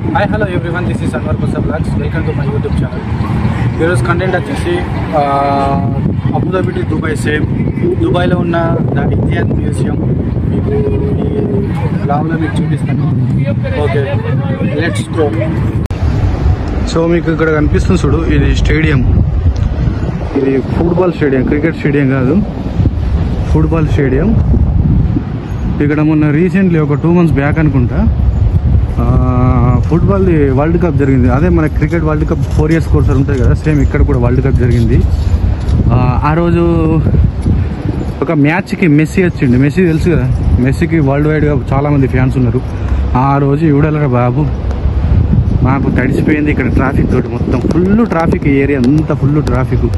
Hi hello everyone this is Anwar Prasad blogs welcome to my YouTube channel ఈరోజు content వచ్చేసి ఆ, Abu Dhabi to Dubai same దుబాయ్లో ఉన్న the Indian museum మీకు ఈ బ్లాగ్లో మీకు చూపిస్తాను ఓకే లెట్స్ గో సో మీకు ఇక్కడ కనిపిస్తుంది చూడు ఇది స్టేడియం ఇది ఫుట్బాల్ స్టేడియం క్రికెట్ స్టేడియం కాదు ఫుట్బాల్ స్టేడియం ఇక్కడ మొన్న రీసెంట్లీ ఒక టూ మంత్స్ బ్యాక్ అనుకుంటా ఆ, ఫుట్బాల్ది వరల్డ్ కప్ జరిగింది అదే మన cricket world cup four years course ఉంటాయి కదా సేమ్ ఇక్కడ కూడా వరల్డ్ కప్ జరిగింది ఆ, ఆ రోజు ఒక మ్యాచ్కి మెస్సీ వచ్చింది మెస్సీ తెలుసు కదా మెస్సీకి వరల్డ్ వైడ్గా చాలామంది ఫ్యాన్స్ ఉన్నారు ఆ రోజు ఇవిడలరా బాబు మాకు తడిసిపోయింది ఇక్కడ ట్రాఫిక్ తోటి మొత్తం ఫుల్ ట్రాఫిక్ ఏరియా అంతా ఫుల్ ట్రాఫిక్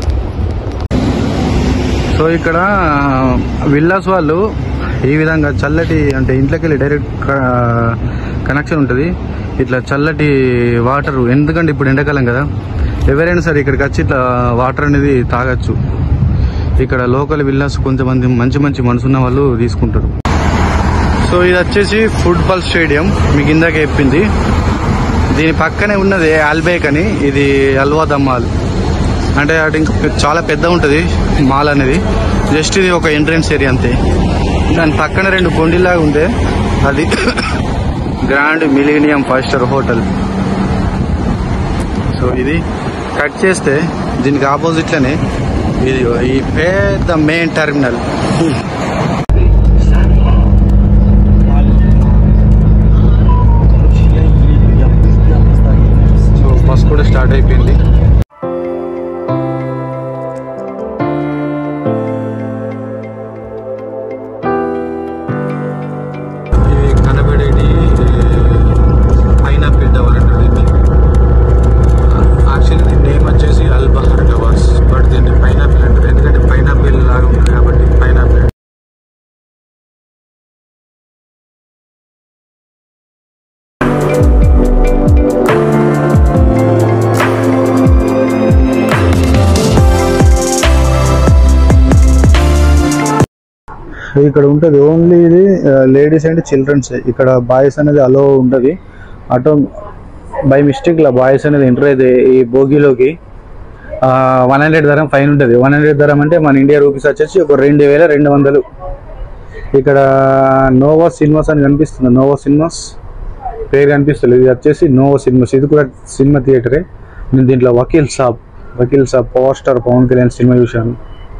సో ఇక్కడ విల్లాస్ వాళ్ళు ఈ విధంగా చల్లటి అంటే ఇంట్లోకి వెళ్ళి డైరెక్ట్ కనెక్షన్ ఉంటుంది ఇట్లా చల్లటి వాటర్ ఎందుకంటే ఇప్పుడు ఎండాకాలం కదా ఎవరైనా సరే ఇక్కడికి వచ్చి ఇట్లా వాటర్ అనేది తాగొచ్చు ఇక్కడ లోకల్ విల్లాస్ కొంతమంది మంచి మంచి మనసున్న వాళ్ళు తీసుకుంటారు సో ఇది వచ్చేసి ఫుట్బాల్ స్టేడియం మీకు ఇందాక చెప్పింది దీని పక్కనే ఉన్నది ఆల్బేక్ అని ఇది అల్వాద్ మాల్ అంటే అటు ఇంకా పె- చాలా పెద్ద ఉంటుంది మాల్ అనేది జస్ట్ ఇది ఒక ఎంట్రన్స్ ఏరియా అంతే దాని పక్కన రెండు కొండిలాగా ఉంటే అది grand millennium five star hotel so ఇది కట్ చేస్తే దీనికి ఆపోజిట్లోనే ఇది ఈ పెద్ద మెయిన్ టెర్మినల్ సో బస్ కూడా స్టార్ట్ అయిపోయింది ఇవి కనబడేటి పైనాపిల్ టవర్ అంటారు దీన్ని యాక్చువల్లీ దీని నేమ్ వచ్చేసి అల్బహర్ టవర్స్ బట్ దీన్ని పైనాపిల్ అంటారు ఎందుకంటే పైనాపిల్ లాగా ఉంటుంది కాబట్టి పైనాపిల్ ఇక్కడ ఉంటుంది ఓన్లీ ఇది లేడీస్ అండ్ చిల్డ్రన్స్ ఇక్కడ బాయ్స్ అనేది అలో ఉంటుంది అటో బై మిస్టేక్ లా బాయ్స్ అనేది ఎంటర్ అయితే ఈ బోగిలోకి వన్ హండ్రెడ్ ధరం ఫైన్ ఉంటుంది వన్ హండ్రెడ్ ధరం అంటే మన ఇండియా రూపీస్ వచ్చేసి ఒక రెండు వేల రెండు వందలు ఇక్కడ నోవా సినిమాస్ అని కనిపిస్తుంది నోవా సినిమాస్ పేరు కనిపిస్తుంది ఇది వచ్చేసి నోవా సినిమాస్ ఇది కూడా సినిమా థియేటరే నేను దీంట్లో Vakeel Saab Vakeel Saab power star Pawan Kalyan cinema చూశాను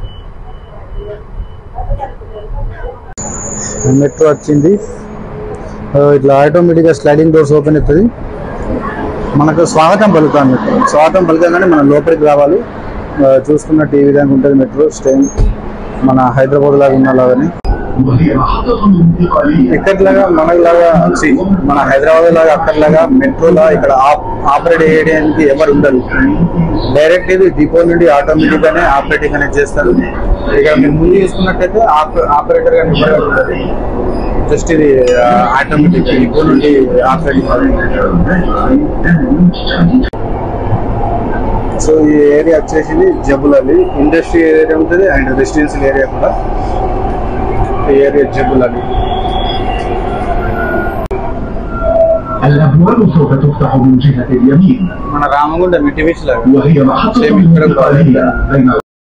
మెట్రో వచ్చింది ఆ, ఇట్లా ఆటోమేటిక్గా స్లైడింగ్ డోర్స్ ఓపెన్ అవుతుంది మనకు స్వాగతం పలుకుతాం మెట్రో స్వాగతం పలకగానే మనం లోపలికి రావాలి ఆ, చూసుకున్నట్టు ఈ విధంగా ఉంటుంది మెట్రో స్టేమ్ మన హైదరాబాద్ లాగా ఉన్న లాగానే وهي محطة انتقالية ఎక్కడిలాగా మనలాగా ఛీ, మన హైదరాబాద్ లాగా అక్కడలాగా మెట్రోలా ఇక్కడ ఆపరేట్ చేయడానికి ఎవరు ఉండరు డైరెక్ట్ ఇది డిపో నుండి ఆటోమేటిక్ గానే ఆపరేటింగ్ అనేది చేస్తారు ఇక్కడ మీరు ముందు చూసుకున్నట్టయితే ఆపరేటర్ గానే ఎవరు ఉండదు జస్ట్ ఇది ఆటోమేటిక్ డిపో నుండి ఆపరేటింగ్ సో ఈ ఏరియా వచ్చేసి జబుల్ ఇండస్ట్రీ ఏరియా ఉంటుంది అండ్ రెసిడెన్షియల్ ఏరియా కూడా ఈ ఏరియా జబుల్ అలీ الأبواب سوف تفتح من جهة اليمين మన రామగుండం ఇటు బీచ్ లాగా وهي محطة Same ఇక్కడ కూడా. انتقالية بين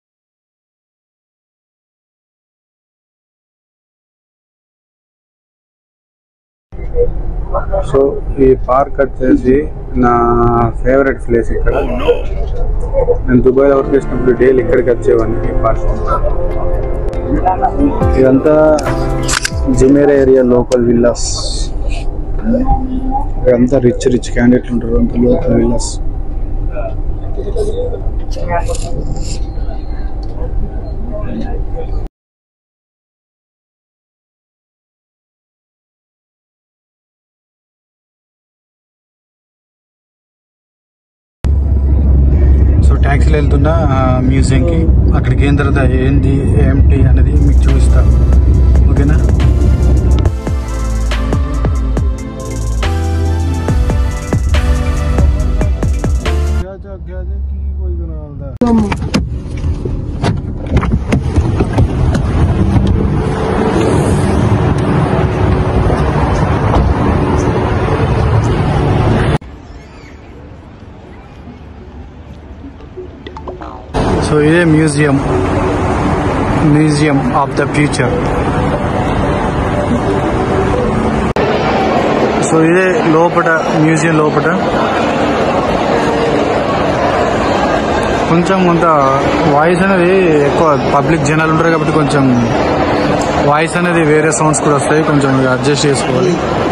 సో ఈ పార్క్ వచ్చేసి నా ఫేవరెట్ ప్లేస్ ఇక్కడ నేను దుబాయ్ వర్క్ చేసినప్పుడు డైలీ ఇక్కడికి వచ్చేవాడిని ఈ పార్క్ ఇదంతా జిమేరా ఏరియా లోకల్ విల్లాస్ ఇక్కడంతా రిచ్ రిచ్ క్యాండిడేట్లు ఉంటారు అంతా లోకల్ విల్లాస్ సో ట్యాక్సీలో వెళ్తున్న మ్యూజియంకి అక్కడికి అయిన తర్వాత ఏంటి ఏంటి అనేది మీకు చూపిస్తా ఓకేనా సో ఇదే museum museum of the future so ఇదే లోపల మ్యూజియం లోపల కొంచెం కొంత వాయిస్ అనేది ఎక్కువ పబ్లిక్ జనాలు ఉంటారు కాబట్టి కొంచెం వాయిస్ అనేది వేరే సౌండ్స్ కూడా వస్తాయి కొంచెం అడ్జస్ట్ చేసుకోవాలి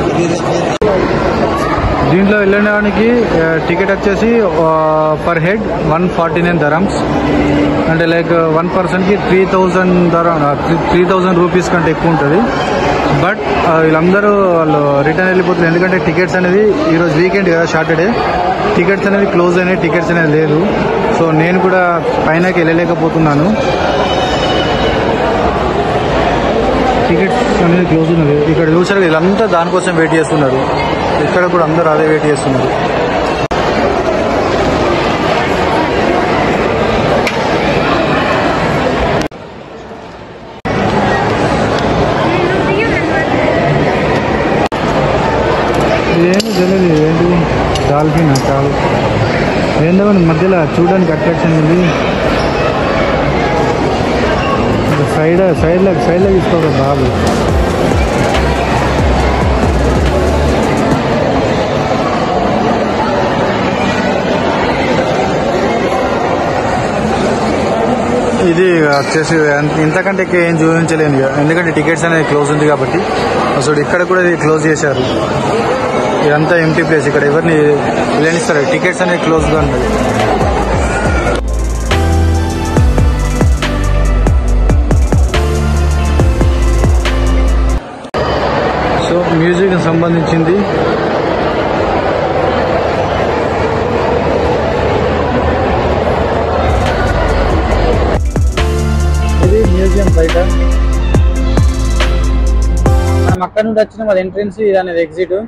దీంట్లో వెళ్ళడానికి టికెట్ వచ్చేసి per head one forty nine dirhams అంటే లైక్ వన్ పర్సన్కి త్రీ థౌజండ్ ధర త్రీ థౌజండ్ రూపీస్ కంటే ఎక్కువ ఉంటుంది బట్ వీళ్ళందరూ వాళ్ళు రిటర్న్ వెళ్ళిపోతున్నారు ఎందుకంటే టికెట్స్ అనేది ఈరోజు వీకెండ్ కదా సాటర్డే టికెట్స్ అనేది క్లోజ్ అయినాయి టికెట్స్ అనేది లేదు సో నేను కూడా పైనకి వెళ్ళలేకపోతున్నాను టికెట్స్ అనేది క్లోజ్ ఉన్నది ఇక్కడ చూసారు వీళ్ళంతా దానికోసం వెయిట్ చేస్తున్నారు ఇక్కడ కూడా అందరూ అదే వెయిట్ చేస్తున్నారు ఏమీ తెలియదు ఏంటి డాల్ఫిన్ కాదు ఏందో మన మధ్యలో చూడడానికి అట్రాక్షన్ ఉంది సైడ్ సైడ్లో సైడ్లో తీసుకోవాలి బాబు ఇది వచ్చేసి అంత- ఇంతకంటే ఎక్కువ ఏం చూపించలేను ఇక ఎందుకంటే టికెట్స్ అనేది క్లోజ్ ఉంది కాబట్టి అసలు ఇక్కడ కూడా ఇది క్లోజ్ చేశారు ఇదంతా ఎంటీ ప్లేస్ ఇక్కడ ఎవరిని వెళ్ళనిస్తారు టికెట్స్ అనేది క్లోజ్గా ఉన్నాయి సో మ్యూజిక్ సంబంధించింది ఇది మ్యూజియం బయట మనం అక్కడ నుండి వచ్చిన అది ఎంట్రన్స్ ఇది అనేది ఎగ్జిట్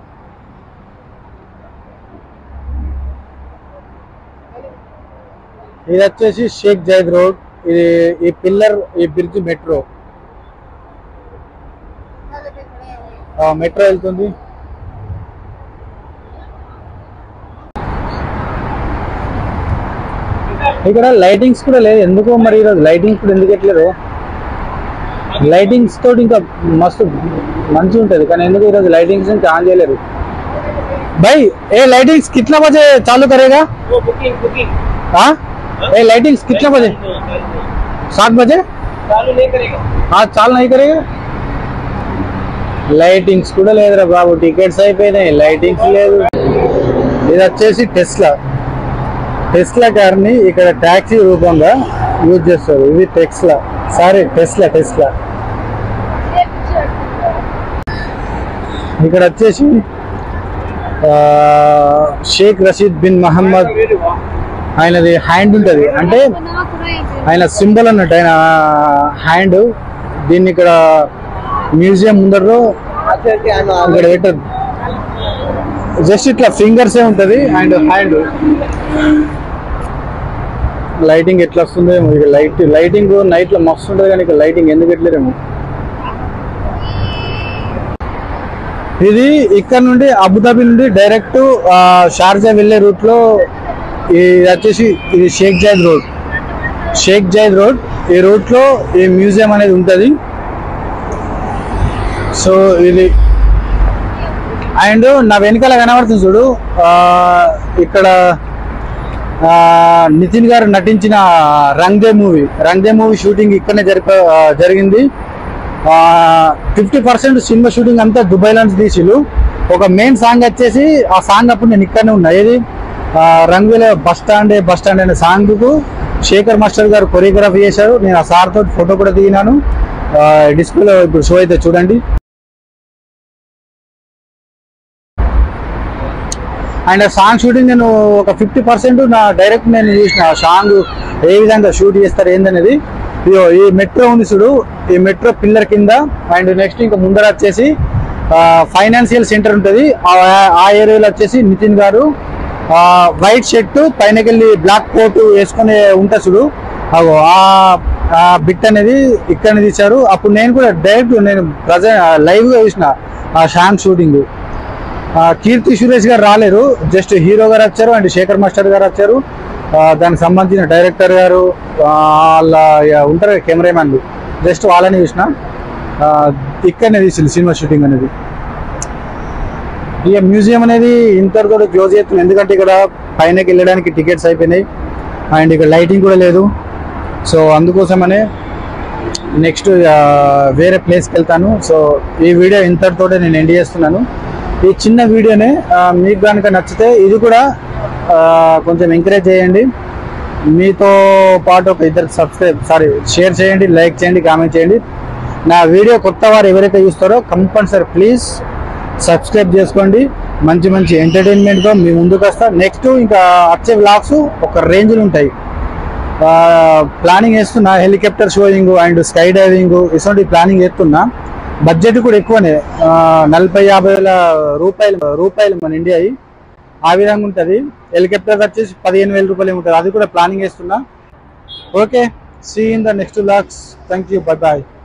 ఇది వచ్చేసి షేక్ జైద్ రోడ్ ఇది ఈ పిల్లర్ ఈ బ్రిడ్జ్ మెట్రో మెట్రో వెళ్తుంది ఇక్కడ లైటింగ్స్ కూడా లేదు ఎందుకో మరి ఈరోజు లైటింగ్స్ కూడా ఎందుకు ఎట్లేదు లైటింగ్స్ తోటి ఇంకా మస్తు మంచిగా ఉంటుంది కానీ ఎందుకు ఈరోజు లైటింగ్స్ ఇంకా ఆన్ చేయలేరు भाई ये लाइटिंग्स कितना बजे चालू करेगा वो बुकिंग बुकिंग हाँ ये लाइटिंग्स कितना बजे सात बजे चालू नहीं करेगा हाँ चालू नहीं करेगा లైటింగ్స్ కూడా లేదురా బాబు టికెట్స్ అయిపోయినాయి లైటింగ్స్ లేదు ఇది వచ్చేసి టెస్లా టెస్లా కార్ని ఇక్కడ ట్యాక్సీ రూపంగా యూజ్ చేస్తారు ఇది టెక్స్లా సారీ టెస్లా టెస్లా ఇక్కడ వచ్చేసి ఆ, షేక్ రషీద్ బిన్ మహమ్మద్ ఆయనది హ్యాండ్ ఉంటుంది అంటే ఆయన సింబల్ అన్నట్టు ఆయన హ్యాండ్ దీన్ని ఇక్కడ మ్యూజియం ముందరలో ఇక్కడ పెట్టదు జస్ట్ ఇట్లా ఫింగర్స్ ఏ ఉంటది అండ్ హ్యాండ్ లైటింగ్ ఎట్లా వస్తుందో ఏమో ఇక లైట్ లైటింగ్ నైట్ లో మస్తు ఉంటుంది కానీ ఇక లైటింగ్ ఎందుకు ఎట్లేరేమో ఇది ఇక్కడ నుండి అబుదాబి నుండి డైరెక్ట్ షార్జా వెళ్ళే రూట్ లో ఇది వచ్చేసి ఇది Sheikh Zayed road Sheikh Zayed road ఈ రూట్ లో ఈ మ్యూజియం అనేది ఉంటది సో ఇది అండ్ నా వెనకాల కనబడుతుంది చూడు ఆ, ఇక్కడ ఆ, నితిన్ గారు నటించిన Rang De movie Rang De movie shooting ఇక్కడనే జరిప ఆ, జరిగింది ఫిఫ్టీ పర్సెంట్ సినిమా షూటింగ్ అంతా దుబాయ్ నుంచి తీసిళ్ళు ఒక మెయిన్ సాంగ్ వచ్చేసి ఆ సాంగ్ అప్పుడు నేను ఇక్కడనే ఉన్నా ఏది ఆ, రంగుల బస్ స్టాండ్ బస్ స్టాండ్ అనే సాంగ్ కు శేఖర్ మాస్టర్ గారు కొరియోగ్రఫీ చేశారు నేను ఆ సార్ తోటి ఫోటో కూడా దిగినాను డిస్ప్లేలో ఇప్పుడు షో అయితే చూడండి అండ్ ఆ సాంగ్ షూటింగ్ నేను ఒక ఫిఫ్టీ పర్సెంట్ నా డైరెక్ట్ నేను చూసిన ఆ సాంగ్ ఏ విధంగా షూట్ చేస్తారు ఏందనేది ఇదిగో ఈ మెట్రో ఉంది చూడు ఈ మెట్రో పిల్లర్ కింద అండ్ నెక్స్ట్ ఇంకా ముందర వచ్చేసి ఫైనాన్షియల్ సెంటర్ ఉంటుంది ఆ- ఆ ఏరియాలో వచ్చేసి నితిన్ గారు వైట్ షర్ట్ పైనకెళ్ళి బ్లాక్ కోట్ వేసుకొని ఉంటా చూడు అగో ఆ ఆ బిట్ అనేది ఇక్కడ తీశారు అప్పుడు నేను కూడా డైరెక్ట్ నేను ప్రజెంట్ లైవ్ గా చూసిన ఆ సాంగ్ షూటింగ్ ఆ, కీర్తి సురేష్ గారు రాలేరు జస్ట్ హీరో గారు వచ్చారు అండ్ శేఖర్ మాస్టర్ గారు వచ్చారు ఆ, దానికి సంబంధించిన డైరెక్టర్ గారు ఆ, వాళ్ళ ఇక ఉంటారు కెమెరామ్యాన్లు జస్ట్ వాళ్ళని చూసిన ఆ, ఇక్కడనే తీసింది సినిమా షూటింగ్ అనేది ఇక మ్యూజియం అనేది ఇంతటితో క్లోజ్ చేస్తుంది ఎందుకంటే ఇక్కడ పైనకి వెళ్ళడానికి టికెట్స్ అయిపోయినాయి అండ్ ఇక్కడ లైటింగ్ కూడా లేదు సో అందుకోసమనే నెక్స్ట్ వేరే ప్లేస్కి వెళ్తాను సో ఈ వీడియో ఇంతటితో నేను ఎండ్ చేస్తున్నాను ఈ చిన్న వీడియోనే ఆ, మీకు కనుక నచ్చితే ఇది కూడా ఆ, కొంచెం ఎంకరేజ్ చేయండి మీతో పాటు ఒక ఇద్దరు సబ్స్క్రైబ్ సారీ షేర్ చేయండి లైక్ చేయండి కామెంట్ చేయండి నా వీడియో కొత్త వారు ఎవరైతే చూస్తారో కంపల్సరీ ప్లీజ్ సబ్స్క్రైబ్ చేసుకోండి మంచి మంచి ఎంటర్టైన్మెంట్తో మీ ముందుకు వస్తా నెక్స్ట్ ఇంకా వచ్చే వ్లాగ్స్ ఒక రేంజ్లు ఉంటాయి ప్లానింగ్ చేస్తున్నా helicopter showing and skydiving ఇటువంటి ప్లానింగ్ చేస్తున్నా బడ్జెట్ కూడా ఎక్కువనే ఆ, నలభై యాభై వేల రూపాయలు రూపాయలు మన ఇండియా ఆ విధంగా ఉంటుంది హెలికాప్టర్ వచ్చేసి పదిహేను వేల రూపాయలు ఉంటుంది అది కూడా ప్లానింగ్ చేస్తున్నా okay see in the next vlogs thank you bye bye